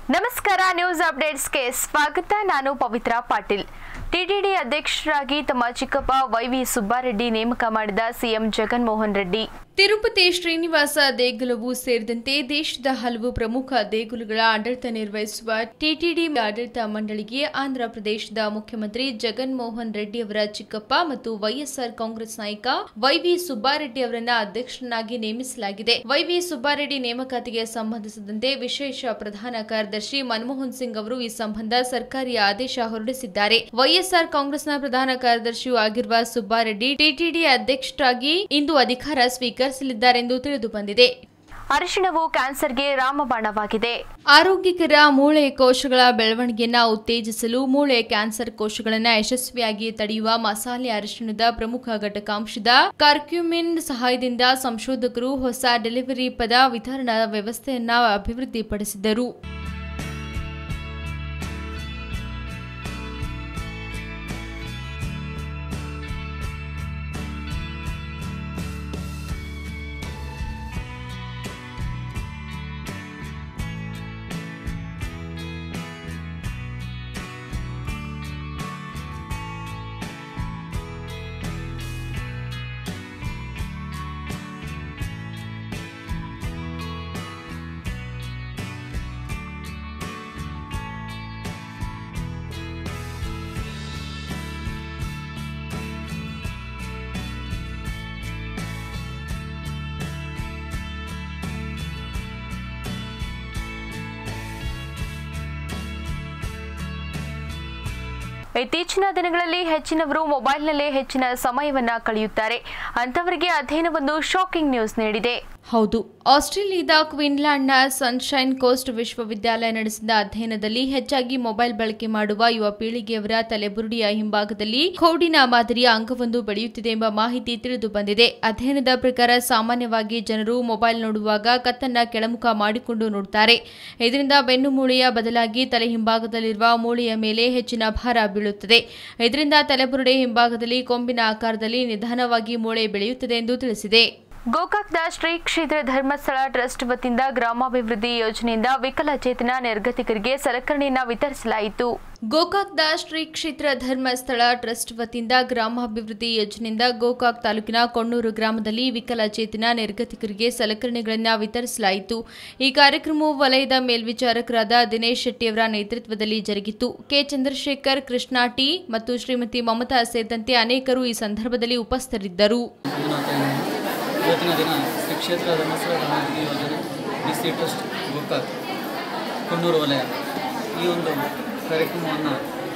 ನಮಸ್ಕಾರ ನ್ಯೂಸ್ ಅಪ್ಡೇಟ್ಸ್ಗೆ ಸ್ವಾಗತ ನಾನು ಪವಿತ್ರ ಪಾಟೀಲ್ ಟಿಟಿಡಿ ಅಧ್ಯಕ್ಷರಾಗಿ ತಮ್ಮ ಚಿಕ್ಕಪ್ಪ ವೈವಿ ಸುಬ್ಬಾರೆಡ್ಡಿ ನೇಮಕ ಮಾಡಿದ ಸಿಎಂ ಜಗನ್ಮೋಹನ್ ರೆಡ್ಡಿ ತಿರುಪತಿ ಶ್ರೀನಿವಾಸ ದೇಗುಲವು ಸೇರಿದಂತೆ ದೇಶದ ಹಲವು ಪ್ರಮುಖ ದೇಗುಲಗಳ ಆಡಳಿತ ನಿರ್ವಹಿಸುವ ಟಿಟಿಡಿ ಆಡಳಿತ ಮಂಡಳಿಗೆ ಆಂಧ್ರ ಪ್ರದೇಶದ ಮುಖ್ಯಮಂತ್ರಿ ಜಗನ್ ಮೋಹನ್ ರೆಡ್ಡಿ ಅವರ ಚಿಕ್ಕಪ್ಪ ಮತ್ತು ವೈಎಸ್ಆರ್ ಕಾಂಗ್ರೆಸ್ ನಾಯಕ ವೈವಿ ಸುಬ್ಬಾರೆಡ್ಡಿ ಅವರನ್ನ ಅಧ್ಯಕ್ಷರನ್ನಾಗಿ ನೇಮಿಸಲಾಗಿದೆ ವೈವಿ ಸುಬ್ಬಾರೆಡ್ಡಿ ನೇಮಕಾತಿಗೆ ಸಂಬಂಧಿಸಿದಂತೆ ವಿಶೇಷ ಪ್ರಧಾನ ಕಾರ್ಯದರ್ಶಿ ಮನಮೋಹನ್ ಸಿಂಗ್ ಅವರು ಈ ಸಂಬಂಧ ಸರ್ಕಾರಿ ಆದೇಶ ಹೊರಡಿಸಿದ್ದಾರೆ ವೈಎಸ್ಆರ್ ಕಾಂಗ್ರೆಸ್ನ ಪ್ರಧಾನ ಕಾರ್ಯದರ್ಶಿಯೂ ಆಗಿರುವ ಸುಬ್ಬಾರೆಡ್ಡಿ ಟಿಟಿಡಿ ಅಧ್ಯಕ್ಷರಾಗಿ ಇಂದು ಅಧಿಕಾರ ಸ್ವೀಕರಿಸಲಿದ್ದಾರೆಂದು ತಿಳಿದು ಬಂದಿದೆ ಅರಿಶಿಣವು ಕ್ಯಾನ್ಸರ್ಗೆ ರಾಮಬಾಣವಾಗಿದೆ ಆರೋಗ್ಯಕರ ಮೂಳೆ ಕೋಶಗಳ ಬೆಳವಣಿಗೆಯನ್ನ ಉತ್ತೇಜಿಸಲು ಮೂಳೆ ಕ್ಯಾನ್ಸರ್ ಕೋಶಗಳನ್ನು ಯಶಸ್ವಿಯಾಗಿ ತಡೆಯುವ ಮಸಾಲೆ ಅರಿಶಿಣದ ಪ್ರಮುಖ ಘಟಕಾಂಶದ ಕರ್ಕ್ಯುಮಿನ್ ಸಹಾಯದಿಂದ ಸಂಶೋಧಕರು ಹೊಸ ಡೆಲಿವರಿ ಪದ ವಿತರಣಾ ವ್ಯವಸ್ಥೆಯನ್ನ ಅಭಿವೃದ್ಧಿಪಡಿಸಿದರು ಇತ್ತೀಚಿನ ದಿನಗಳಲ್ಲಿ ಹೆಚ್ಚಿನವರು ಮೊಬೈಲ್ನಲ್ಲೇ ಹೆಚ್ಚಿನ ಸಮಯವನ್ನ ಕಳೆಯುತ್ತಾರೆ ಅಂತವರಿಗೆ ಅಧ್ಯಯನವೊಂದು ಶಾಕಿಂಗ್ ನ್ಯೂಸ್ ನೀಡಿದೆ ಹೌದು ಆಸ್ಟ್ರೇಲಿಯಾದ ಕ್ವೀನ್ಲ್ಯಾಂಡ್ನ ಸನ್ಶೈನ್ ಕೋಸ್ಟ್ ವಿಶ್ವವಿದ್ಯಾಲಯ ನಡೆಸಿದ ಅಧ್ಯಯನದಲ್ಲಿ ಹೆಚ್ಚಾಗಿ ಮೊಬೈಲ್ ಬಳಕೆ ಮಾಡುವ ಯುವ ಪೀಳಿಗೆಯವರ ತಲೆಬುರುಡಿಯ ಹಿಂಭಾಗದಲ್ಲಿ ಖೌಡಿನ ಮಾದರಿಯ ಅಂಗವೊಂದು ಬೆಳೆಯುತ್ತಿದೆ ಎಂಬ ಮಾಹಿತಿ ತಿಳಿದು ಬಂದಿದೆ ಅಧ್ಯಯನದ ಪ್ರಕಾರ ಸಾಮಾನ್ಯವಾಗಿ ಜನರು ಮೊಬೈಲ್ ನೋಡುವಾಗ ಕತ್ತನ್ನ ಕೆಳಮುಖ ಮಾಡಿಕೊಂಡು ನೋಡುತ್ತಾರೆ ಇದರಿಂದ ಬೆನ್ನು ಮೂಳೆಯ ಬದಲಾಗಿ ತಲೆ ಹಿಂಭಾಗದಲ್ಲಿರುವ ಮೂಳೆಯ ಮೇಲೆ ಹೆಚ್ಚಿನ ಭಾರ ಬೀಳುತ್ತದೆ ಇದರಿಂದ ತಲೆಬುರುಡೆ ಹಿಂಭಾಗದಲ್ಲಿ ಕೊಂಬಿನ ಆಕಾರದಲ್ಲಿ ನಿಧಾನವಾಗಿ ಮೂಳೆ ಬೆಳೆಯುತ್ತದೆ ಎಂದು ತಿಳಿಸಿದೆ ಗೋಕಾಕ್ದ ಶ್ರೀ ಕ್ಷೇತ್ರ ಧರ್ಮಸ್ಥಳ ಟ್ರಸ್ಟ್ ವತಿಯಿಂದ ಗ್ರಾಮಾಭಿವೃದ್ಧಿ ಯೋಜನೆಯಿಂದ ವಿಕಲಚೇತನ ನಿರ್ಗತಿಕರಿಗೆ ಸಲಕರಣೆಯನ್ನ ವಿತರಿಸಲಾಯಿತು ಗೋಕಾಕ್ದ ಶ್ರೀ ಕ್ಷೇತ್ರ ಧರ್ಮಸ್ಥಳ ಟ್ರಸ್ಟ್ ವತಿಯಿಂದ ಗ್ರಾಮಾಭಿವೃದ್ಧಿ ಯೋಜನೆಯಿಂದ ಗೋಕಾಕ್ ತಾಲೂಕಿನ ಕೊಣ್ಣೂರು ಗ್ರಾಮದಲ್ಲಿ ವಿಕಲಚೇತನ ನಿರ್ಗತಿಕರಿಗೆ ಸಲಕರಣೆಗಳನ್ನು ವಿತರಿಸಲಾಯಿತು ಈ ಕಾರ್ಯಕ್ರಮವು ವಲಯದ ಮೇಲ್ವಿಚಾರಕರಾದ ದಿನೇಶ್ ಶೆಟ್ಟಿಯವರ ನೇತೃತ್ವದಲ್ಲಿ ಜರುಗಿತು ಕೆ ಚಂದ್ರಶೇಖರ್ ಕೃಷ್ಣಾ ಟಿ ಮತ್ತು ಶ್ರೀಮತಿ ಮಮತಾ ಸೇರಿದಂತೆ ಅನೇಕರು ಈ ಸಂದರ್ಭದಲ್ಲಿ ಉಪಸ್ಥಿತರಿದ್ದರು ಇವತ್ತಿನ ದಿನ ಶ್ರೀ ಕ್ಷೇತ್ರ ಧರ್ಮಸ್ಥಳ ಅಭಿವೃದ್ಧಿ ಯೋಜನೆ D C trust Gokak Konnur ವಲಯ ಈ ಒಂದು ಕಾರ್ಯಕ್ರಮವನ್ನು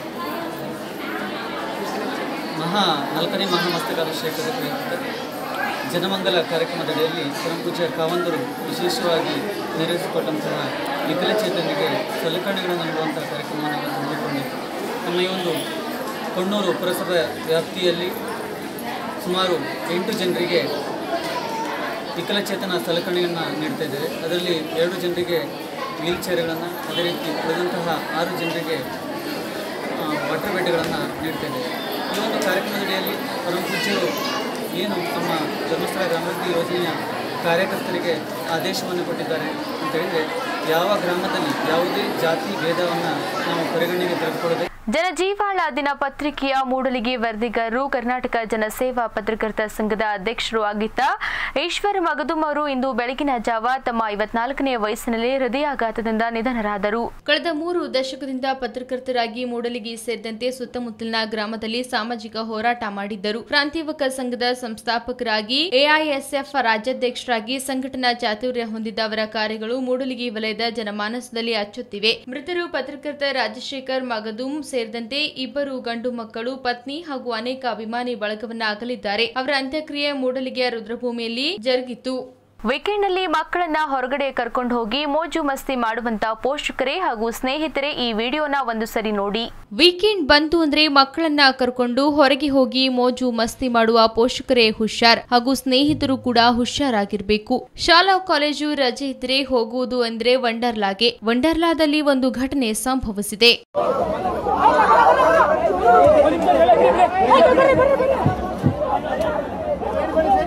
ಮಹಾ ನಾಲ್ಕನೇ ಮಹಾಮಸ್ತಕಾಭಿಷೇಕದ ಪ್ರಯುಕ್ತ ಜನಮಂಗಲ ಕಾರ್ಯಕ್ರಮದಡಿಯಲ್ಲಿ ಪರಮಪೂಜ್ಯ ಕಾವಂದರು ವಿಶೇಷವಾಗಿ ನೆರವೇರಿಸಿಕೊಟ್ಟಂತಹ ವಿಕಲಚೇತನಿಗೆ ಸಲಕರಣೆಗಳನ್ನು ನೀಡುವಂಥ ಕಾರ್ಯಕ್ರಮವನ್ನು ಇವತ್ತು ಹಮ್ಮಿಕೊಂಡಿದ್ದು ನಮ್ಮ ಈ ಒಂದು ಕೊಣ್ಣೂರು ಪುರಸಭೆ ವ್ಯಾಪ್ತಿಯಲ್ಲಿ ಸುಮಾರು ಎಂಟು ಜನರಿಗೆ ವಿಕಲಚೇತನ ಸಲಕರಣೆಯನ್ನು ನೀಡ್ತಾ ಇದ್ದೇವೆ ಅದರಲ್ಲಿ ಎರಡು ಜನರಿಗೆ ವೀಲ್ ಚೇರ್ಗಳನ್ನು ಅದೇ ರೀತಿ ಉಳಿದಂತಹ ಆರು ಜನರಿಗೆ ಆ, ವಾಟರ್ ಬೆಡ್ಗಳನ್ನು ನೀಡ್ತಾ ಇದ್ದೇವೆ ಈ ಒಂದು ಕಾರ್ಯಕ್ರಮದಡಿಯಲ್ಲಿ ಪರಮಪೂಜ್ಯರು ಏನು ನಮ್ಮ ಧರ್ಮಸ್ಥಳ ಗ್ರಾಮಾಭಿವೃದ್ಧಿ ಯೋಜನೆಯ ಕಾರ್ಯಕರ್ತರಿಗೆ ಆದೇಶವನ್ನು ಕೊಟ್ಟಿದ್ದಾರೆ ಅಂತ ಹೇಳಿದರೆ ಯಾವ ಗ್ರಾಮದಲ್ಲಿ ಯಾವುದೇ ಜಾತಿ ಭೇದವನ್ನು ನಾವು ಪರಿಗಣನೆಗೆ ತೆಗೆದುಕೊಳ್ಳದೆ ಜನಜೀವಾಳ ದಿನ ಪತ್ರಿಕೆಯ ಮೂಡಲಿಗೆ ವರದಿಗಾರರು ಕರ್ನಾಟಕ ಜನಸೇವಾ ಪತ್ರಕರ್ತ ಸಂಘದ ಅಧ್ಯಕ್ಷರು ಆಗಿದ್ದ ಈಶ್ವರ ಮಗದುಂ ಅವರು ಇಂದು ಬೆಳಗಿನ ಜಾವ ತಮ್ಮ ಐವತ್ನಾಲ್ಕನೇ ವಯಸ್ಸಿನಲ್ಲಿ ಹೃದಯಾಘಾತದಿಂದ ನಿಧನರಾದರು ಕಳೆದ ಮೂರು ದಶಕದಿಂದ ಪತ್ರಕರ್ತರಾಗಿ ಮೂಡಲಿಗೆ ಸೇರಿದಂತೆ ಸುತ್ತಮುತ್ತಲಿನ ಗ್ರಾಮದಲ್ಲಿ ಸಾಮಾಜಿಕ ಹೋರಾಟ ಮಾಡಿದ್ದರು ಕ್ರಾಂತಿಯುವಕ ಸಂಘದ ಸಂಸ್ಥಾಪಕರಾಗಿ ಎಐಎಸ್ಎಫ್ ರಾಜ್ಯಾಧ್ಯಕ್ಷರಾಗಿ ಸಂಘಟನಾ ಚಾತುರ್ಯ ಹೊಂದಿದ್ದ ಅವರ ಕಾರ್ಯಗಳು ಮೂಡಲಿಗೆ ವಲಯದ ಜನಮಾನಸದಲ್ಲಿ ಅಚ್ಚೊತ್ತಿವೆ ಮೃತರು ಪತ್ರಕರ್ತ ರಾಜಶೇಖರ್ ಮಗದುಂ ಸೇರಿದಂತೆ ಇಬ್ಬರು ಗಂಡು ಮಕ್ಕಳು ಪತ್ನಿ ಹಾಗೂ ಅನೇಕ ಅಭಿಮಾನಿ ಬಳಗವನ್ನ ಅಗಲಿದ್ದಾರೆ ಅವರ ಅಂತ್ಯಕ್ರಿಯೆ ಮೂಡಲಿಗೆಯ ರುದ್ರಭೂಮಿಯಲ್ಲಿ ಜರುಗಿತು ವೀಕೆಂಡ್ನಲ್ಲಿ ಮಕ್ಕಳನ್ನ ಹೊರಗಡೆ ಕರ್ಕೊಂಡು ಹೋಗಿ ಮೋಜು ಮಸ್ತಿ ಮಾಡುವಂತ ಪೋಷಕರೇ ಹಾಗೂ ಸ್ನೇಹಿತರೆ ಈ ವಿಡಿಯೋನ ಒಂದು ಸರಿ ನೋಡಿ ವೀಕೆಂಡ್ ಬಂತು ಅಂದ್ರೆ ಮಕ್ಕಳನ್ನ ಕರ್ಕೊಂಡು ಹೊರಗೆ ಹೋಗಿ ಮೋಜು ಮಸ್ತಿ ಮಾಡುವ ಪೋಷಕರೇ ಹುಷಾರ್ ಹಾಗೂ ಸ್ನೇಹಿತರು ಕೂಡ ಹುಷಾರಾಗಿರ್ಬೇಕು ಶಾಲಾ ಕಾಲೇಜು ರಜೆ ಇದ್ರೆ ಹೋಗುವುದು ಅಂದ್ರೆ ವಂಡರ್ಲಾಗೆ ವಂಡರ್ಲಾದಲ್ಲಿ ಒಂದು ಘಟನೆ ಸಂಭವಿಸಿದೆ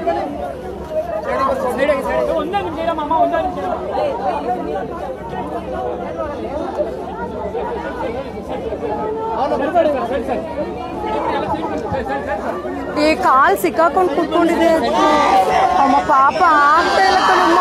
ಒಂದೇ ನಿಮಿಷ ಇರಮ್ಮ ಅಮ್ಮ ಒಂದೇ ನಿಮಿಷ ಈ ಕಾಲ್ ಸಿಕ್ಕಾಕೊಂಡು ಕುತ್ಕೊಂಡಿದೆ ಅಮ್ಮ ಪಾಪ ಆಗ್ತಾ ಇಲ್ಲ ಕಣಮ್ಮ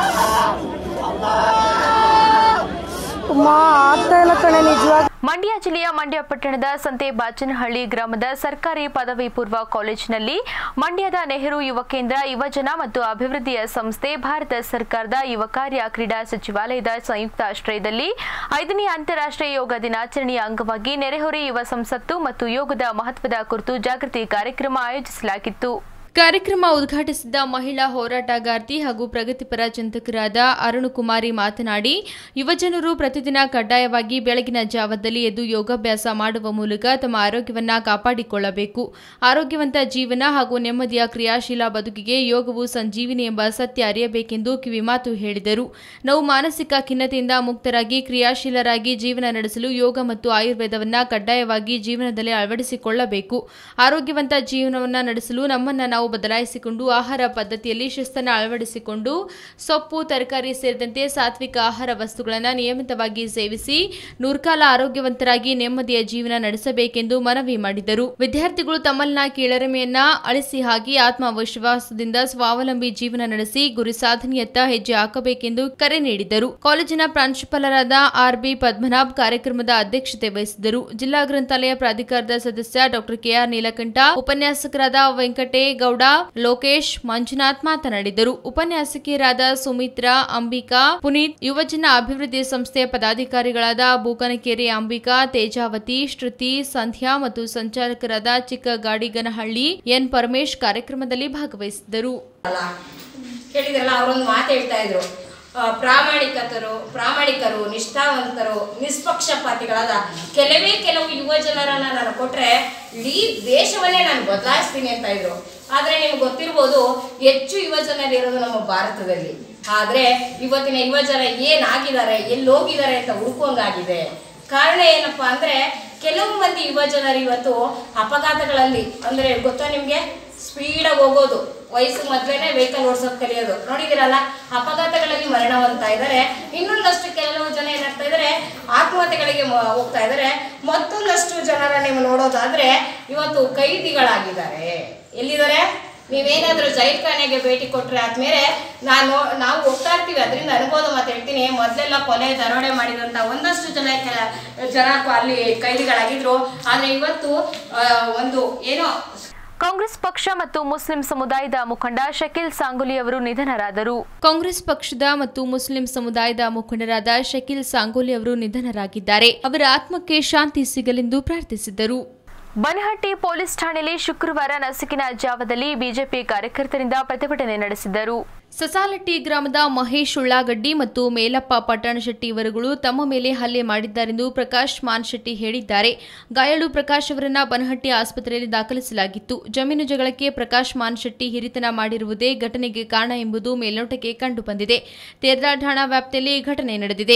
ಅಮ್ಮ ಆಗ್ತಾ ಇಲ್ಲ ಕಣೆ ನಿಜವಾಗ ಮಂಡ್ಯ ಜಿಲ್ಲೆಯ ಮಂಡ್ಯ ಪಟ್ಟಣದ ಸಂತೆ ಬಾಚನಹಳ್ಳಿ ಗ್ರಾಮದ ಸರ್ಕಾರಿ ಪದವಿ ಪೂರ್ವ ಕಾಲೇಜಿನಲ್ಲಿ ಮಂಡ್ಯದ ನೆಹರು ಯುವ ಕೇಂದ್ರ ಯುವಜನ ಮತ್ತು ಅಭಿವೃದ್ಧಿಯ ಸಂಸ್ಥೆ ಭಾರತ ಸರ್ಕಾರದ ಯುವ ಕಾರ್ಯ ಕ್ರೀಡಾ ಸಚಿವಾಲಯದ ಸಂಯುಕ್ತ ಆಶ್ರಯದಲ್ಲಿ ಐದನೇ ಅಂತಾರಾಷ್ಟ್ರೀಯ ಯೋಗ ದಿನಾಚರಣೆಯ ಅಂಗವಾಗಿ ನೆರೆಹೊರೆ ಯುವ ಸಂಸತ್ತು ಮತ್ತು ಯೋಗದ ಮಹತ್ವದ ಕುರಿತು ಜಾಗೃತಿ ಕಾರ್ಯಕ್ರಮ ಆಯೋಜಿಸಲಾಗಿತ್ತು ಕಾರ್ಯಕ್ರಮ ಉದ್ಘಾಟಿಸಿದ ಮಹಿಳಾ ಹೋರಾಟಗಾರ್ತಿ ಹಾಗೂ ಪ್ರಗತಿಪರ ಚಿಂತಕರಾದ ಅರುಣಕುಮಾರಿ ಮಾತನಾಡಿ ಯುವಜನರು ಪ್ರತಿದಿನ ಕಡ್ಡಾಯವಾಗಿ ಬೆಳಗಿನ ಜಾವದಲ್ಲಿ ಎದ್ದು ಯೋಗಾಭ್ಯಾಸ ಮಾಡುವ ಮೂಲಕ ತಮ್ಮ ಆರೋಗ್ಯವನ್ನ ಕಾಪಾಡಿಕೊಳ್ಳಬೇಕು ಆರೋಗ್ಯವಂತ ಜೀವನ ಹಾಗೂ ನೆಮ್ಮದಿಯ ಕ್ರಿಯಾಶೀಲ ಬದುಕಿಗೆ ಯೋಗವು ಸಂಜೀವಿನಿ ಎಂಬ ಸತ್ಯ ಅರಿಯಬೇಕೆಂದು ಕಿವಿಮಾತು ಹೇಳಿದರು ನಾವು ಮಾನಸಿಕ ಖಿನ್ನತೆಯಿಂದ ಮುಕ್ತರಾಗಿ ಕ್ರಿಯಾಶೀಲರಾಗಿ ಜೀವನ ನಡೆಸಲು ಯೋಗ ಮತ್ತು ಆಯುರ್ವೇದವನ್ನ ಕಡ್ಡಾಯವಾಗಿ ಜೀವನದಲ್ಲಿ ಅಳವಡಿಸಿಕೊಳ್ಳಬೇಕು ಆರೋಗ್ಯವಂತ ಜೀವನವನ್ನ ನಡೆಸಲು ನಮ್ಮನ್ನ ನಾವು ಬದಲಾಯಿಸಿಕೊಂಡು ಆಹಾರ ಪದ್ಧತಿಯಲ್ಲಿ ಶಿಸ್ತನ್ನು ಅಳವಡಿಸಿಕೊಂಡು ಸೊಪ್ಪು ತರಕಾರಿ ಸೇರಿದಂತೆ ಸಾತ್ವಿಕ ಆಹಾರ ವಸ್ತುಗಳನ್ನು ನಿಯಮಿತವಾಗಿ ಸೇವಿಸಿ ನೂರ್ಕಾಲ ಆರೋಗ್ಯವಂತರಾಗಿ ನೆಮ್ಮದಿಯ ಜೀವನ ನಡೆಸಬೇಕೆಂದು ಮನವಿ ಮಾಡಿದರು ವಿದ್ಯಾರ್ಥಿಗಳು ತಮ್ಮಲ್ಲಿನ ಕೀಳರಿಮೆಯನ್ನ ಅಳಿಸಿ ಹಾಕಿ ಆತ್ಮವಿಶ್ವಾಸದಿಂದ ಸ್ವಾವಲಂಬಿ ಜೀವನ ನಡೆಸಿ ಗುರಿ ಸಾಧನೆಯತ್ತ ಹೆಜ್ಜೆ ಹಾಕಬೇಕೆಂದು ಕರೆ ನೀಡಿದರು ಕಾಲೇಜಿನ ಪ್ರಾಂಶುಪಾಲರಾದ ಆರ್ ಬಿ ಪದ್ಮನಾಭ್ ಕಾರ್ಯಕ್ರಮದ ಅಧ್ಯಕ್ಷತೆ ವಹಿಸಿದರು ಜಿಲ್ಲಾ ಗ್ರಂಥಾಲಯ ಪ್ರಾಧಿಕಾರದ ಸದಸ್ಯ ಡಾಕ್ಟರ್ ಕೆಆರ್ ನೀಲಕಂಠ ಉಪನ್ಯಾಸಕರಾದ ವೆಂಕಟೇಗೌಡ ಲೋಕೇಶ್ ಮಂಜುನಾಥ್ ಮಾತನಾಡಿದರು ಉಪನ್ಯಾಸಕಿಯರಾದ ಸುಮಿತ್ರಾ ಅಂಬಿಕಾ ಪುನೀತ್ ಯುವಜನ ಅಭಿವೃದ್ಧಿ ಸಂಸ್ಥೆಯ ಪದಾಧಿಕಾರಿಗಳಾದ ಬೂಕನಕೆರೆ ಅಂಬಿಕಾ ತೇಜಾವತಿ ಶ್ರುತಿ ಸಂಧ್ಯಾ ಮತ್ತು ಸಂಚಾಲಕರಾದ ಚಿಕ್ಕಗಾಡಿಗನಹಳ್ಳಿ ಎನ್ ಪರಮೇಶ್ ಕಾರ್ಯಕ್ರಮದಲ್ಲಿ ಭಾಗವಹಿಸಿದ್ದರು ಅಲ್ಲ ಕೇಳಿದ್ರಲ್ಲ ಅವರೊಂದು ಮಾತು ಹೇಳ್ತಾ ಇದ್ರು ಆ, ಪ್ರಾಮಾಣಿಕತರು ಪ್ರಾಮಾಣಿಕರು ನಿಷ್ಠಾವಂತರು ನಿಷ್ಪಕ್ಷಪಾತಿಗಳಾದ ಕೆಲವೇ ಕೆಲವು ಯುವ ಜನರನ್ನ ನಾನು ಕೊಟ್ರೆ ಇಡೀ ದೇಶವನ್ನೇ ನಾನು ಬದಲಾಯಿಸ್ತೀನಿ ಅಂತ ಇದ್ರು ಆದ್ರೆ ನಿಮ್ಗೆ ಗೊತ್ತಿರ್ಬೋದು ಹೆಚ್ಚು ಯುವ ಜನರು ಇರೋದು ನಮ್ಮ ಭಾರತದಲ್ಲಿ ಆದ್ರೆ ಇವತ್ತಿನ ಯುವ ಜನ ಏನಾಗಿದ್ದಾರೆ ಎಲ್ಲಿ ಹೋಗಿದ್ದಾರೆ ಅಂತ ಹುಡುಕುವಂಗಾಗಿದೆ ಕಾರಣ ಏನಪ್ಪಾ ಅಂದ್ರೆ ಕೆಲವು ಮಂದಿ ಯುವ ಜನರು ಇವತ್ತು ಅಪಘಾತಗಳಲ್ಲಿ ಅಂದ್ರೆ ಗೊತ್ತಾ ನಿಮ್ಗೆ ಸ್ಪೀಡಾಗಿ ಹೋಗೋದು ವಯಸ್ಸು ಮೊದಲೇನೆ ವೆಹಿಕಲ್ ಓಡಿಸೋದು ಕಲಿಯೋದು ನೋಡಿದಿರಲ್ಲ ಅಪಘಾತಗಳಲ್ಲಿ ಮರಣ ಹೊಂದ್ತಾ ಇದ್ದಾರೆ ಇನ್ನೊಂದಷ್ಟು ಕೆಲವು ಜನ ಏನಾಗ್ತಾ ಇದ್ದಾರೆ ಆತ್ಮಹತ್ಯೆಗಳಿಗೆ ಮ- ಹೋಗ್ತಾ ಇದ್ದಾರೆ ಮತ್ತೊಂದಷ್ಟು ಜನರ ನೀವು ನೋಡೋದಾದ್ರೆ ಇವತ್ತು ಕೈದಿಗಳಾಗಿದ್ದಾರೆ ಎಲ್ಲಿದ್ದಾರೆ ನೀವೇನಾದ್ರೂ ಜೈಲ್ ಖಾನೆಗೆ ಭೇಟಿ ಕೊಟ್ರೆ ಆದ್ಮೇಲೆ ನಾನು ನಾವು ಹೋಗ್ತಾ ಇರ್ತೀವಿ ಅದರಿಂದ ಅನುಭವದ ಮಾತು ಹೇಳ್ತೀನಿ ಮೊದಲೆಲ್ಲ ಕೊಲೆ ದರೋಡೆ ಮಾಡಿದಂತ ಒಂದಷ್ಟು ಜನ ಕೆ- ಜನ ಅಲ್ಲಿ ಕೈದಿಗಳಾಗಿದ್ರು ಆದ್ರೆ ಇವತ್ತು ಆ, ಒಂದು ಏನೋ ಕಾಂಗ್ರೆಸ್ ಪಕ್ಷ ಮತ್ತು ಮುಸ್ಲಿಂ ಸಮುದಾಯದ ಮುಖಂಡ ಶಕೀಲ್ ಸಾಂಗುಲಿ ಅವರು ನಿಧನರಾದರು ಕಾಂಗ್ರೆಸ್ ಪಕ್ಷದ ಮತ್ತು ಮುಸ್ಲಿಂ ಸಮುದಾಯದ ಮುಖಂಡರಾದ ಶಕೀಲ್ ಸಾಂಗೋಲಿ ಅವರು ನಿಧನರಾಗಿದ್ದಾರೆ ಅವರ ಆತ್ಮಕ್ಕೆ ಶಾಂತಿ ಸಿಗಲೆಂದು ಪ್ರಾರ್ಥಿಸಿದರು ಬನಹಟ್ಟಿ ಪೊಲೀಸ್ ಠಾಣೆಯಲ್ಲಿ ಶುಕ್ರವಾರ ನಸುಕಿನ ಜಾವದಲ್ಲಿ ಬಿಜೆಪಿ ಕಾರ್ಯಕರ್ತರಿಂದ ಪ್ರತಿಭಟನೆ ನಡೆಸಿದರು ಸಸಾಲಟ್ಟಿ ಗ್ರಾಮದ ಮಹೇಶ್ ಉಳ್ಳಾಗಡ್ಡಿ ಮತ್ತು ಮೇಲಪ್ಪ ಪಟ್ಟಣಶೆಟ್ಟಿ ಇವರುಗಳು ತಮ್ಮ ಮೇಲೆ ಹಲ್ಲೆ ಮಾಡಿದ್ದಾರೆಂದು ಪ್ರಕಾಶ್ ಮಾನ್ಶೆಟ್ಟಿ ಹೇಳಿದ್ದಾರೆ ಗಾಯಾಳು ಪ್ರಕಾಶ್ ಅವರನ್ನ ಬನಹಟ್ಟಿ ಆಸ್ಪತ್ರೆಯಲ್ಲಿ ದಾಖಲಿಸಲಾಗಿತ್ತು ಜಮೀನು ಜಗಳಕ್ಕೆ ಪ್ರಕಾಶ್ ಮಾನ್ಶೆಟ್ಟಿ ಹಿರಿತನ ಮಾಡಿರುವುದೇ ಘಟನೆಗೆ ಕಾರಣ ಎಂಬುದು ಮೇಲ್ನೋಟಕ್ಕೆ ಕಂಡುಬಂದಿದೆ ತೇರ್ದಾಳ್ ಠಾಣಾ ವ್ಯಾಪ್ತಿಯಲ್ಲಿ ಈ ಘಟನೆ ನಡೆದಿದೆ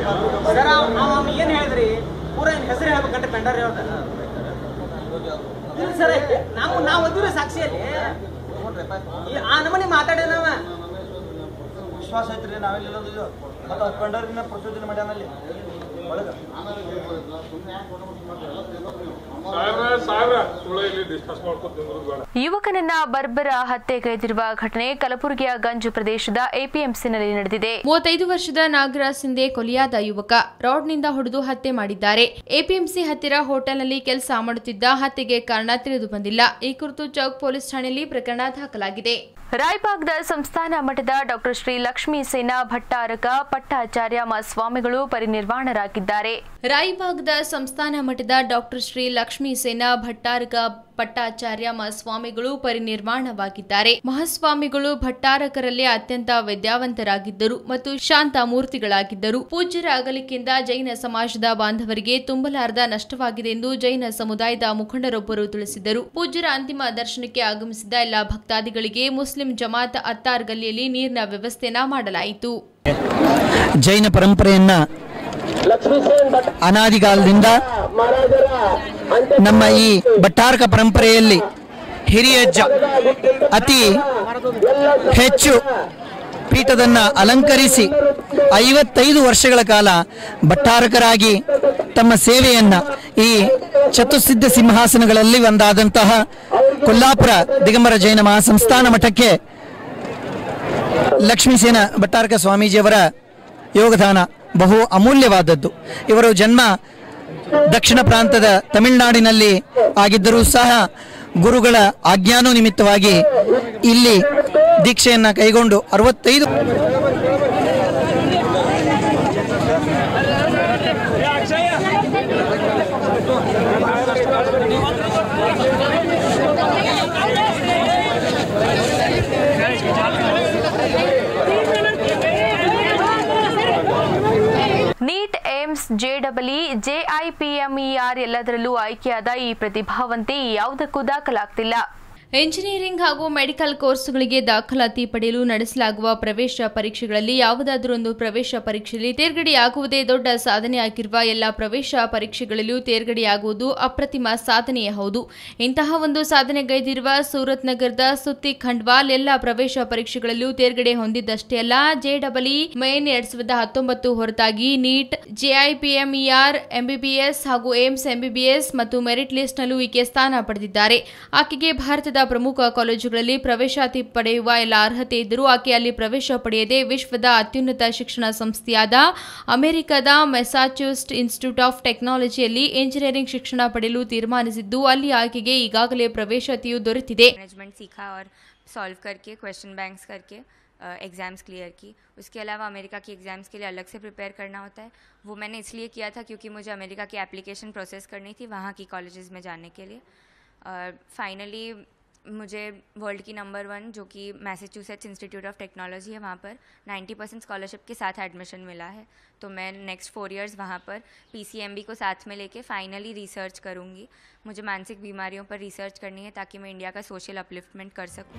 ಸರ್ ಅವ ಏನ್ ಹೇಳಿದ್ರಿ ಪೂರ ಏನ್ ಹೆಸರು ಹೇಳ್ಬೇಕಂತ ಪೆಂಡರ್ ಹೇಳ್ದ ಇಲ್ಲ ಸರ್ ನಾವು ನಾವು ಓದಿರೋ ಸಾಕ್ಷಿಯಲ್ಲಿ ಈ ಆ ನಮನಿ ಮಾತಾಡ್ಯಾನವ ವಿಶ್ವಾಸ ಐತ್ರಿ ನಾವೆಲ್ಲ ಮತ್ತು ಕಂಡರಿನ ಪ್ರಚೋದನೆ ಮಾಡ್ಯಾನಲ್ಲಿ ಒಳಗ ಸಾವಿರ ಸಾವಿರ ಸುಳ್ಳು ಇಲ್ಲಿ ಡಿಸ್ಕಸ್ ಮಾಡ್ಕೊತ ನಿಂದ್ರದ್ ಬೇಡ ಯುವಕನನ್ನ ಬರ್ಬರ ಹತ್ಯೆಗೈದಿರುವ ಘಟನೆ ಕಲಬುರಗಿಯ ಗಂಜು ಪ್ರದೇಶದ ಎಪಿಎಂಸಿನಲ್ಲಿ ನಡೆದಿದೆ ಮೂವತ್ತೈದು ವರ್ಷದ ನಾಗರಾಜ್ ಸಿಂಧೆ ಕೊಲೆಯಾದ ಯುವಕ ರಾಡ್ನಿಂದ ಹೊಡೆದು ಹತ್ಯೆ ಮಾಡಿದ್ದಾರೆ ಎಪಿಎಂಸಿ ಹತ್ತಿರ ಹೋಟೆಲ್ನಲ್ಲಿ ಕೆಲಸ ಮಾಡುತ್ತಿದ್ದ ಹತ್ಯೆಗೆ ಕಾರಣ ತಿಳಿದು ಬಂದಿಲ್ಲ ಈ ಕುರಿತು ಚೌಕ್ ಪೊಲೀಸ್ ಠಾಣೆಯಲ್ಲಿ ಪ್ರಕರಣ ದಾಖಲಾಗಿದೆ ರಾಯಬಾಗ್ದ ಸಂಸ್ಥಾನ ಮಠದ ಡಾಕ್ಟರ್ ಶ್ರೀ ಲಕ್ಷ್ಮೀ ಸೇನಾ ಭಟ್ಟಾರಕ ಪಟ್ಟಾಚಾರ್ಯ ಸ್ವಾಮಿಗಳು ಪರಿನಿರ್ವಾಣರಾಗಿದ್ದಾರೆ ರಾಯಬಾಗ್ದ ಸಂಸ್ಥಾನ ಮಠದ ಡಾಕ್ಟರ್ ಶ್ರೀ ಲಕ್ಷ್ಮೀ ಸೇನಾ ಭಟ್ಟಾರಕ ಪಟ್ಟಾಚಾರ್ಯ ಮಹಾಸ್ವಾಮಿಗಳು ಪರಿನಿರ್ವಾಣವಾಗಿದ್ದಾರೆ ಮಹಾಸ್ವಾಮಿಗಳು ಭಟ್ಟಾರಕರಲ್ಲಿ ಅತ್ಯಂತ ವಿದ್ಯಾವಂತರಾಗಿದ್ದರು ಮತ್ತು ಶಾಂತ ಮೂರ್ತಿಗಳಾಗಿದ್ದರು ಪೂಜ್ಯರ ಅಗಲಿಕೆಯಿಂದ ಜೈನ ಸಮಾಜದ ಬಾಂಧವರಿಗೆ ತುಂಬಲಾರದ ನಷ್ಟವಾಗಿದೆ ಎಂದು ಜೈನ ಸಮುದಾಯದ ಮುಖಂಡರೊಬ್ಬರು ತಿಳಿಸಿದರು ಪೂಜ್ಯರ ಅಂತಿಮ ದರ್ಶನಕ್ಕೆ ಆಗಮಿಸಿದ ಎಲ್ಲಾ ಭಕ್ತಾದಿಗಳಿಗೆ ಮುಸ್ಲಿಂ ಜಮಾತ್ ಅತ್ತಾರ್ ಗಲ್ಲಿಯಲ್ಲಿ ನೀರಿನ ವ್ಯವಸ್ಥೆನ ಮಾಡಲಾಯಿತು ಜೈನ ಪರಂಪರೆಯನ್ನ ಅನಾದಿಕಾಲದಿಂದ ನಮ್ಮ ಈ ಭಟ್ಟಾರಕ ಪರಂಪರೆಯಲ್ಲಿ ಹಿರಿಯ ಜ ಅತಿ ಹೆಚ್ಚು ಪೀಠದನ್ನ ಅಲಂಕರಿಸಿ ಐವತ್ತೈದು ವರ್ಷಗಳ ಕಾಲ ಭಟ್ಟಾರಕರಾಗಿ ತಮ್ಮ ಸೇವೆಯನ್ನ ಈ ಚತುಸ್ಸಿದ್ಧ ಸಿಂಹಾಸನಗಳಲ್ಲಿ ಒಂದಾದಂತಹ ಕೊಲ್ಲಾಪುರ ದಿಗಂಬರ ಜೈನ ಮಹಾಸಂಸ್ಥಾನ ಮಠಕ್ಕೆ ಲಕ್ಷ್ಮೀಸೇನ ಭಟ್ಟಾರಕ ಸ್ವಾಮೀಜಿಯವರ ಯೋಗದಾನ ಬಹು ಅಮೂಲ್ಯವಾದದ್ದು ಇವರು ಜನ್ಮ ದಕ್ಷಿಣ ಪ್ರಾಂತದ ತಮಿಳುನಾಡಿನಲ್ಲಿ ಆಗಿದ್ದರೂ ಸಹ ಗುರುಗಳ ಆಜ್ಞಾನು ನಿಮಿತ್ತವಾಗಿ ಇಲ್ಲಿ ದೀಕ್ಷೆಯನ್ನ ಕೈಗೊಂಡು ಅರವತ್ತೈದು ನೀಟ್ ಏಮ್ಸ್ ಜೆಡಬ್ಲ್ಇ ಜೆಐಪಿಎಂಇಆರ್ ಎಲ್ಲದರಲ್ಲೂ ಆಯ್ಕೆಯಾದ ಈ ಪ್ರತಿಭಾವಂತೆ ಯಾವುದಕ್ಕೂ ದಾಖಲಾಗ್ತಿಲ್ಲ ಎಂಜಿನಿಯರಿಂಗ್ ಹಾಗೂ ಮೆಡಿಕಲ್ ಕೋರ್ಸುಗಳಿಗೆ ದಾಖಲಾತಿ ಪಡೆಯಲು ನಡೆಸಲಾಗುವ ಪ್ರವೇಶ ಪರೀಕ್ಷೆಗಳಲ್ಲಿ ಯಾವುದಾದರೊಂದು ಪ್ರವೇಶ ಪರೀಕ್ಷೆಯಲ್ಲಿ ತೇರ್ಗಡೆಯಾಗುವುದೇ ದೊಡ್ಡ ಸಾಧನೆಯಾಗಿರುವ ಎಲ್ಲ ಪ್ರವೇಶ ಪರೀಕ್ಷೆಗಳಲ್ಲೂ ತೇರ್ಗಡೆಯಾಗುವುದು ಅಪ್ರತಿಮ ಸಾಧನೆಯೇ ಹೌದು ಇಂತಹ ಒಂದು ಸಾಧನೆಗೈದಿರುವ ಸೂರತ್ ನಗರದ ಸುತ್ತಿ ಖಂಡ್ವಾಲ್ ಎಲ್ಲ ಪ್ರವೇಶ ಪರೀಕ್ಷೆಗಳಲ್ಲೂ ತೇರ್ಗಡೆ ಹೊಂದಿದ್ದಷ್ಟೇ ಅಲ್ಲ ಜೆಡಬ್ಲ್ಇ ಮೇನ್ ಎರಡ್ ಸಾವಿರದ ಹತ್ತೊಂಬತ್ತು ಹೊರತಾಗಿ ನೀಟ್ ಜೆಐಪಿಎಂಇಆರ್ ಎಂಬಿಬಿಎಸ್ ಹಾಗೂ ಏಮ್ಸ್ ಎಂಬಿಬಿಎಸ್ ಮತ್ತು ಮೆರಿಟ್ ಲಿಸ್ಟ್ನಲ್ಲೂ ಈಕೆ ಸ್ಥಾನ ಪಡೆದಿದ್ದಾರೆ ಆಕೆಗೆ ಭಾರತದ ಪ್ರಮುಖ ಕಾಲೇಜುಗಳಲ್ಲಿ ಪ್ರವೇಶಾತಿ ಪಡೆಯುವ ಎಲ್ಲ ಅರ್ಹತೆ ಇದ್ದರೂ ಆಕೆ ಅಲ್ಲಿ ಪ್ರವೇಶ ಪಡೆಯದೆ ವಿಶ್ವದ ಅತ್ಯುನ್ನತ ಶಿಕ್ಷಣ ಸಂಸ್ಥೆಯಾದ ಅಮೆರಿಕದ ಮೆಸಾಚ್ಯೂಸ್ಟ್ ಇನ್ಸ್ಟಿಟ್ಯೂಟ್ ಆಫ್ ಟೆಕ್ನಾಲಜಿಯಲ್ಲಿ ಎಂಜಿನಿಯರಿಂಗ್ ಶಿಕ್ಷಣ ಪಡೆಯಲು ತೀರ್ಮಾನಿಸಿದ್ದು ಅಲ್ಲಿ ಆಕೆಗೆ ಈಗಾಗಲೇ ಪ್ರವೇಶಾತಿಯು ದೊರೆತಿದೆ मैनेजमेंट सीखा और सॉल्व करके क्वेश्चन बैंक्स करके एग्ज़ाम्स क्लियर की उसके अलावा अमेरिका की एग्ज़ाम्स के लिए अलग से प्रिपेयर करना होता है वो मैंने इसलिए किया था क्योंकि मुझे अमेरिका की एप्लीकेशन प्रोसेस करनी थी वहाँ की कॉलेजेस में जाने के लिए और फाइनली मुझे वर्ल्ड की नंबर वन जो कि मैसेच्यूसेट्स इंस्टीट्यूट ऑफ टेक्नोलॉजी है वहाँ पर 90 परसेंट स्कॉलरशिप के साथ एडमिशन मिला है तो मैं नेक्स्ट फोर इयर्स वहाँ पर पी को साथ में लेके फाइनली रिसर्च करूँगी मुझे मानसिक बीमारियों पर रिसर्च करनी है ताकि मैं इंडिया का सोशल अपलिफ्टमेंट कर सकूँ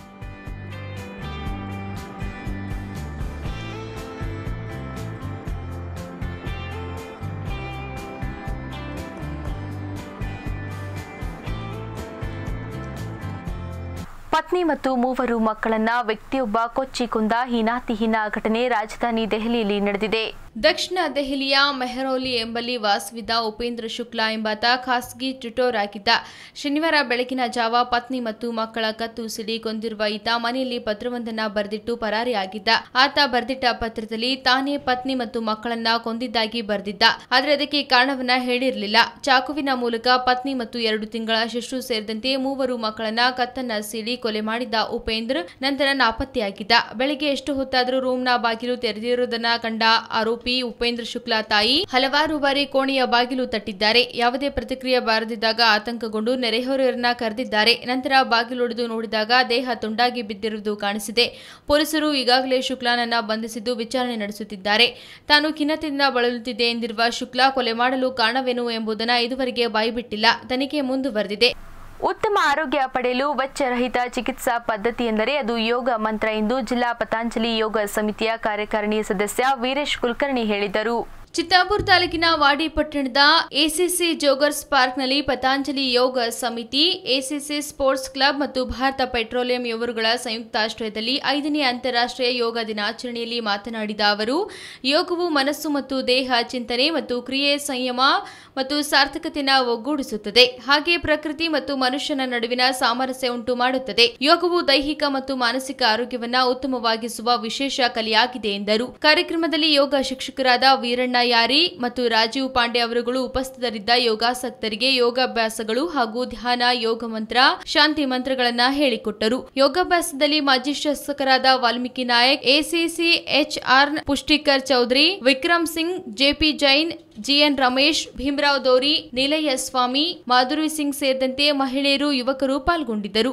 ಪತ್ನಿ ಮತ್ತು ಮೂವರು ಮಕ್ಕಳನ್ನ ವ್ಯಕ್ತಿಯೊಬ್ಬ ಕೊಚ್ಚಿ ಕೊಂದ ಹೀನಾತಿಹೀನ ಘಟನೆ ರಾಜಧಾನಿ ದೆಹಲಿಯಲ್ಲಿ ನಡೆದಿದೆ ದಕ್ಷಿಣ ದೆಹಲಿಯ ಮೆಹರೌಲಿ ಎಂಬಲ್ಲಿ ವಾಸವಿದ್ದ ಉಪೇಂದ್ರ ಶುಕ್ಲಾ ಎಂಬಾತ ಖಾಸಗಿ ಟ್ಯುಟೋರ್ ಆಗಿದ್ದ ಶನಿವಾರ ಬೆಳಗಿನ ಜಾವ ಪತ್ನಿ ಮತ್ತು ಮಕ್ಕಳ ಕತ್ತು ಸಿಡಿ ಕೊಂದಿರುವ ಈತ ಮನೆಯಲ್ಲಿ ಪತ್ರವೊಂದನ್ನ ಬರೆದಿಟ್ಟು ಪರಾರಿಯಾಗಿದ್ದ ಆತ ಬರೆದಿಟ್ಟ ಪತ್ರದಲ್ಲಿ ತಾನೇ ಪತ್ನಿ ಮತ್ತು ಮಕ್ಕಳನ್ನ ಕೊಂದಿದ್ದಾಗಿ ಬರೆದಿದ್ದ ಆದರೆ ಅದಕ್ಕೆ ಕಾರಣವನ್ನ ಹೇಳಿರಲಿಲ್ಲ ಚಾಕುವಿನ ಮೂಲಕ ಪತ್ನಿ ಮತ್ತು ಎರಡು ತಿಂಗಳ ಶಿಶು ಸೇರಿದಂತೆ ಮೂವರು ಮಕ್ಕಳನ್ನ ಕತ್ತನ್ನ ಸೀಳಿ ಕೊಲೆ ಮಾಡಿದ್ದ ಉಪೇಂದ್ರ ನಂತರ ನಾಪತ್ತೆಯಾಗಿದ್ದ ಬೆಳಿಗ್ಗೆ ಎಷ್ಟು ಹೊತ್ತಾದರೂ ರೂಮ್ನ ಬಾಗಿಲು ತೆರೆದಿರುವುದನ್ನ ಕಂಡ ಆರೋಪಿ ಉಪೇಂದ್ರ ಶುಕ್ಲಾ ತಾಯಿ ಹಲವಾರು ಬಾರಿ ಕೋಣೆಯ ಬಾಗಿಲು ತಟ್ಟಿದ್ದಾರೆ ಯಾವುದೇ ಪ್ರತಿಕ್ರಿಯೆ ಬಾರದಿದ್ದಾಗ ಆತಂಕಗೊಂಡು ನೆರೆಹೊರೆಯವರನ್ನ ಕರೆದಿದ್ದಾರೆ ನಂತರ ಬಾಗಿಲೊಡೆದು ನೋಡಿದಾಗ ದೇಹ ತುಂಡಾಗಿ ಬಿದ್ದಿರುವುದು ಕಾಣಿಸಿದೆ ಪೊಲೀಸರು ಈಗಾಗಲೇ ಶುಕ್ಲಾನನ್ನ ಬಂಧಿಸಿದ್ದು ವಿಚಾರಣೆ ನಡೆಸುತ್ತಿದ್ದಾರೆ ತಾನು ಖಿನ್ನತೆಯಿಂದ ಬಳಲುತ್ತಿದ್ದೆ ಎಂದಿರುವ ಶುಕ್ಲಾ ಕೊಲೆ ಮಾಡಲು ಕಾರಣವೇನು ಎಂಬುದನ್ನು ಇದುವರೆಗೆ ಬಾಯ್ಬಿಟ್ಟಿಲ್ಲ ತನಿಖೆ ಮುಂದುವರೆದಿದೆ ಉತ್ತಮ ಆರೋಗ್ಯ ಪಡೆಯಲು ವೆಚ್ಚರಹಿತ ಚಿಕಿತ್ಸಾ ಪದ್ಧತಿ ಎಂದರೆ ಅದು ಯೋಗ ಮಂತ್ರ ಎಂದು ಜಿಲ್ಲಾ ಪತಾಂಜಲಿ ಯೋಗ ಸಮಿತಿಯ ಕಾರ್ಯಕಾರಿಣಿ ಸದಸ್ಯ ವೀರೇಶ್ ಕುಲಕರ್ಣಿ ಹೇಳಿದರು ಚಿತ್ತಾಪುರ ತಾಲೂಕಿನ ವಾಡಿ ಪಟ್ಟಣದ ಎಸಿಸಿ ಜೋಗರ್ಸ್ ಪಾರ್ಕ್ನಲ್ಲಿ ಪತಾಂಜಲಿ ಯೋಗ ಸಮಿತಿ ಎಸಿಸಿ ಸ್ಪೋರ್ಟ್ಸ್ ಕ್ಲಬ್ ಮತ್ತು ಭಾರತ ಪೆಟ್ರೋಲಿಯಂ ಇವರುಗಳ ಸಂಯುಕ್ತಾಶ್ರಯದಲ್ಲಿ ಐದನೇ ಅಂತಾರಾಷ್ಟ್ರೀಯ ಯೋಗ ದಿನಾಚರಣೆಯಲ್ಲಿ ಮಾತನಾಡಿದ ಅವರು ಯೋಗವು ಮನಸ್ಸು ಮತ್ತು ದೇಹ ಚಿಂತನೆ ಮತ್ತು ಕ್ರಿಯೆ ಸಂಯಮ ಮತ್ತು ಸಾರ್ಥಕತೆಯನ್ನು ಒಗ್ಗೂಡಿಸುತ್ತದೆ ಹಾಗೆ ಪ್ರಕೃತಿ ಮತ್ತು ಮನುಷ್ಯನ ನಡುವಿನ ಸಾಮರಸ್ಯ ಉಂಟು ಮಾಡುತ್ತದೆ ಯೋಗವು ದೈಹಿಕ ಮತ್ತು ಮಾನಸಿಕ ಆರೋಗ್ಯವನ್ನ ಉತ್ತಮವಾಗಿಸುವ ವಿಶೇಷ ಕಲೆಯಾಗಿದೆ ಎಂದರು ಕಾರ್ಯಕ್ರಮದಲ್ಲಿ ಯೋಗ ಶಿಕ್ಷಕರಾದ ವೀರಣ್ಣ ಯಾರಿ ಮತ್ತು ರಾಜೀವ್ ಪಾಂಡೆ ಅವರುಗಳು ಉಪಸ್ಥಿತರಿದ್ದ ಯೋಗಾಸಕ್ತರಿಗೆ ಯೋಗಾಭ್ಯಾಸಗಳು ಹಾಗೂ ಧ್ಯಾನ ಯೋಗ ಮಂತ್ರ ಶಾಂತಿ ಮಂತ್ರಗಳನ್ನ ಹೇಳಿಕೊಟ್ಟರು ಯೋಗಾಭ್ಯಾಸದಲ್ಲಿ ಮಾಜಿ ಶಾಸಕರಾದ Valmiki Nayak ACC HR Pushtikar Chaudhary Vikram Singh JP Jain GN Ramesh Bhimrao Dori Nilayya Swami Madhuri Singh ಸೇರಿದಂತೆ ಮಹಿಳೆಯರು ಯುವಕರು ಪಾಲ್ಗೊಂಡಿದ್ದರು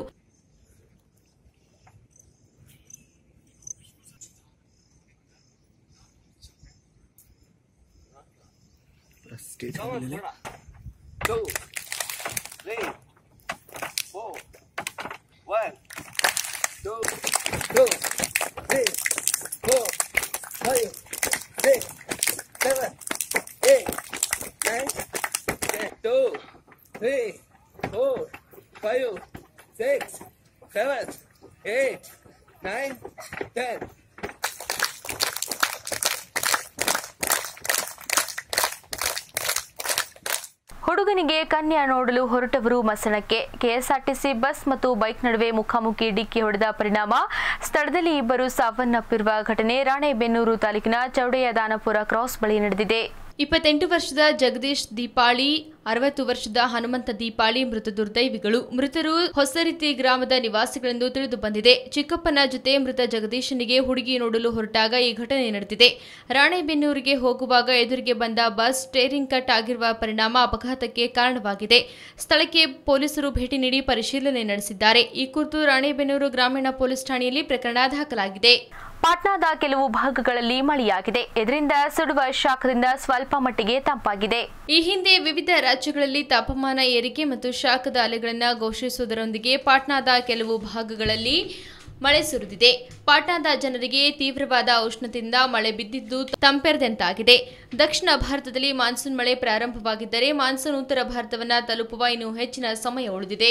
two, three, four, one, two, two, three, four, five, six, seven, eight, nine, ten, two, three, four, five, six, seven, eight, nine, ten, ಹುಡುಗನಿಗೆ ಕನ್ಯಾ ನೋಡಲು ಹೊರಟವರು ಮಸಣಕ್ಕೆ ಕೆಎಸ್ಆರ್ಟಿಸಿ ಬಸ್ ಮತ್ತು ಬೈಕ್ ನಡುವೆ ಮುಖಾಮುಖಿ ಡಿಕ್ಕಿ ಹೊಡೆದ ಪರಿಣಾಮ ಸ್ಥಳದಲ್ಲಿ ಇಬ್ಬರು ಸಾವನ್ನಪ್ಪಿರುವ ಘಟನೆ ರಾಣೆಬೆನ್ನೂರು ತಾಲೂಕಿನ ಚೌಡೆಯ ದಾನಪುರ ಕ್ರಾಸ್ ಬಳಿ ನಡೆದಿದೆ ಇಪ್ಪತ್ತೆಂಟು ವರ್ಷದ ಜಗದೀಶ್ ದೀಪಾಳಿ ಅರವತ್ತು ವರ್ಷದ ಹನುಮಂತ ದೀಪಾಳಿ ಮೃತ ದುರ್ದೈವಿಗಳು ಮೃತರು ಹೊಸರೀತಿ ಗ್ರಾಮದ ನಿವಾಸಿಗಳೆಂದು ತಿಳಿದು ಬಂದಿದೆ ಚಿಕ್ಕಪ್ಪನ ಜೊತೆ ಮೃತ ಜಗದೀಶನಿಗೆ ಹುಡುಗಿ ನೋಡಲು ಹೊರಟಾಗ ಈ ಘಟನೆ ನಡೆದಿದೆ ರಾಣೆಬೆನ್ನೂರಿಗೆ ಹೋಗುವಾಗ ಎದುರಿಗೆ ಬಂದ ಬಸ್ ಸ್ಟೇರಿಂಗ್ ಕಟ್ ಆಗಿರುವ ಪರಿಣಾಮ ಅಪಘಾತಕ್ಕೆ ಕಾರಣವಾಗಿದೆ ಸ್ಥಳಕ್ಕೆ ಪೊಲೀಸರು ಭೇಟಿ ನೀಡಿ ಪರಿಶೀಲನೆ ನಡೆಸಿದ್ದಾರೆ ಈ ಕುರಿತು ರಾಣೆಬೆನ್ನೂರು ಗ್ರಾಮೀಣ ಪೊಲೀಸ್ ಠಾಣೆಯಲ್ಲಿ ಪ್ರಕರಣ ದಾಖಲಾಗಿದೆ ಪಾಟ್ನಾದ ಕೆಲವು ಭಾಗಗಳಲ್ಲಿ ಮಳೆಯಾಗಿದೆ ಇದರಿಂದ ಸುಡುವ ಶಾಖದಿಂದ ಸ್ವಲ್ಪ ಮಟ್ಟಿಗೆ ತಂಪಾಗಿದೆ ಈ ಹಿಂದೆ ವಿವಿಧ ರಾಜ್ಯಗಳಲ್ಲಿ ತಾಪಮಾನ ಏರಿಕೆ ಮತ್ತು ಶಾಖದ ಅಲೆಗಳನ್ನು ಘೋಷಿಸುವುದರೊಂದಿಗೆ ಪಾಟ್ನಾದ ಕೆಲವು ಭಾಗಗಳಲ್ಲಿ ಮಳೆ ಸುರಿದಿದೆ ಪಾಟ್ನಾದ ಜನರಿಗೆ ತೀವ್ರವಾದ ಉಷ್ಣತೆಯಿಂದ ಮಳೆ ಬಿದ್ದಿದ್ದು ತಂಪೆರೆದಂತಾಗಿದೆ ದಕ್ಷಿಣ ಭಾರತದಲ್ಲಿ ಮಾನ್ಸೂನ್ ಮಳೆ ಪ್ರಾರಂಭವಾಗಿದ್ದರೆ ಮಾನ್ಸೂನ್ ಉತ್ತರ ಭಾರತವನ್ನ ತಲುಪುವ ಇನ್ನೂ ಹೆಚ್ಚಿನ ಸಮಯ ಉಳಿದಿದೆ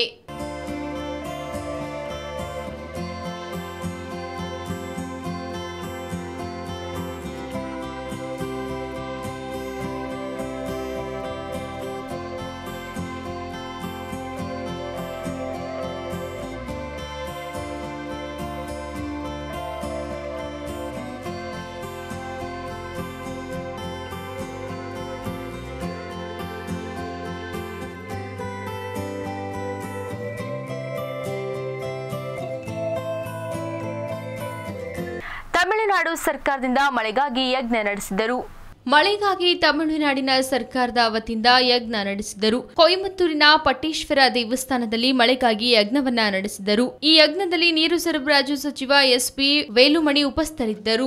ತಮಿಳುನಾಡು ಸರ್ಕಾರದಿಂದ ಮಳೆಗಾಗಿ ಯಜ್ಞ ನಡೆಸಿದರು ಮಳೆಗಾಗಿ ತಮಿಳುನಾಡಿನ ಸರ್ಕಾರದ ವತಿಯಿಂದ ಯಜ್ಞ ನಡೆಸಿದರು ಕೊಯಮತ್ತೂರಿನ ಪಟ್ಟೇಶ್ವರ ದೇವಸ್ಥಾನದಲ್ಲಿ ಮಳೆಗಾಗಿ ಯಜ್ಞವನ್ನ ನಡೆಸಿದರು ಈ ಯಜ್ಞದಲ್ಲಿ ನೀರು ಸರಬರಾಜು ಸಚಿವ ಎಸ್ಪಿ ವೇಲುಮಣಿ ಉಪಸ್ಥಿತರಿದ್ದರು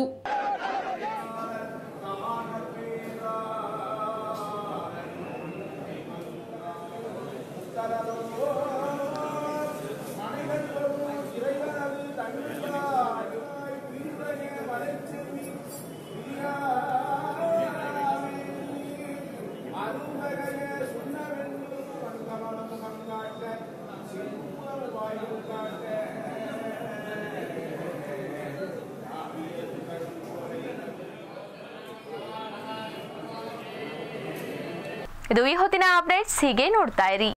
ಇದು ಈ ಹೊತ್ತಿನ ಅಪ್ಡೇಟ್ಸ್ ಹೀಗೆ ನೋಡ್ತಾ ಇರಿ